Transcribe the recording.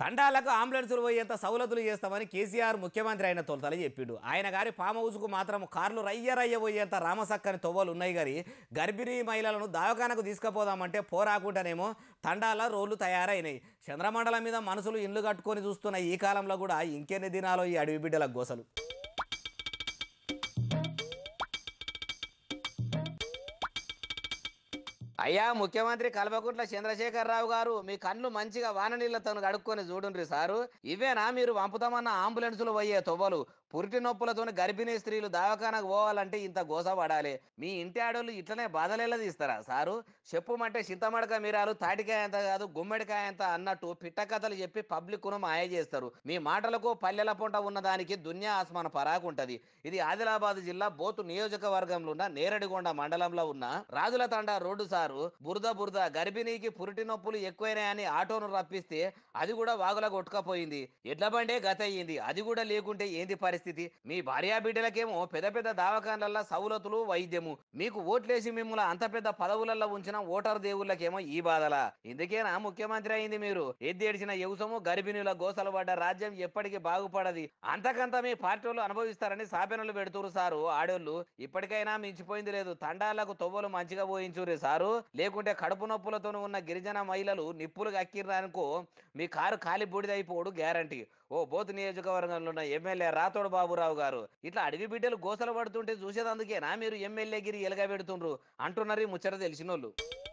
తండాలకు అంబులెన్సులు పోయేంత సౌలతులు చేస్తామని కేసీఆర్ ముఖ్యమంత్రి అయిన తొలతల చెప్పిండు ఆయన గారి ఫామ్ హౌస్కు మాత్రం కార్లు రయ్య రయ్య పోయేంత రామసక్కని తొవ్వలు ఉన్నాయి గారి గర్భిణీ మహిళలను దవాఖానకు తీసుకుపోదామంటే పోరాకుండానేమో తండాల రోడ్లు తయారైనాయి చంద్రమండలం మీద మనుషులు ఇండ్లు కట్టుకొని చూస్తున్న ఈ కాలంలో కూడా ఇంకెన్ని దినాలో ఈ అడవి బిడ్డల గోసలు అయ్యా ముఖ్యమంత్రి కల్వకుంట్ల చంద్రశేఖరరావు గారు మీ కళ్ళు మంచిగా వాన నీళ్లతో కడుక్కొని చూడుండ్రి సారు ఇవేనా మీరు పంపుతామన్న అంబులెన్సులు పోయే తొవ్వలు పురిటి నొప్పులతో గర్భిణీ స్త్రీలు దవాఖానకు పోవాలంటే ఇంత గోస పడాలి మీ ఇంటి ఆడోళ్ళు ఇట్లనే బాధలేలా తీస్తారా సారు చెప్పుమంటే చింతమడక మీరాలు తాటికాయ అంత కాదు గుమ్మడికాయ అంత అన్నట్టు పిట్ట కథలు చెప్పి పబ్లిక్ ను మాయ చేస్తారు మీ మాటలకు పల్లెల పొంట ఉన్నదానికి దున్యా ఆస్మాన పరాకుంటది ఇది ఆదిలాబాద్ జిల్లా బోతు నియోజకవర్గంలో ఉన్న నేరడిగొండ మండలంలో ఉన్న రాజుల తండా రోడ్డు సారు బురద బురద గర్భిణీకి పురిటి నొప్పులు ఎక్కువైనాయని ఆటోను రప్పిస్తే అది కూడా వాగులా కొట్టుకపోయింది ఎడ్ల బండే గత అయ్యింది అది కూడా లేకుంటే ఏంది పరిస్థితి మీ భార్యా బిడ్డలకేమో పెద్ద పెద్ద దవాఖానల సౌలతులు వైద్యము మీకు ఓట్లేసి మిమ్మల్ని అంత పెద్ద పదవులలో ఉంచిన ఓటర్ దేవుళ్ళకేమో ఈ బాధలా ఇందుకేనా ముఖ్యమంత్రి అయింది మీరు ఎద్దేడిచిన యువసము గర్భిణుల గోసలు పడ్డ రాజ్యం ఎప్పటికీ బాగుపడది అంతకంత మీ పార్టీ వాళ్ళు అనుభవిస్తారని సాపెనలు పెడుతురు సారు ఆడోళ్ళు ఇప్పటికైనా మించిపోయింది లేదు తండాలకు తొవ్వలు మంచిగా పోయించురే సారు లేకుంటే కడుపు నొప్పులతో ఉన్న గిరిజన మహిళలు నిప్పులు కక్కిరనుకో మీ కారు కాలి బూడిదైపోడు గ్యారంటీ ఓ బోతు నియోజకవర్గంలో ఉన్న ఎమ్మెల్యే రాతోడు బాబురావు గారు ఇట్లా అడవి బిడ్డలు గోసలు పడుతుంటే చూసేదందుకేనా మీరు ఎమ్మెల్యే గిరి ఎలగబెడుతుండ్రు అంటున్నారు ఈ ముచ్చట తెలిసినోళ్ళు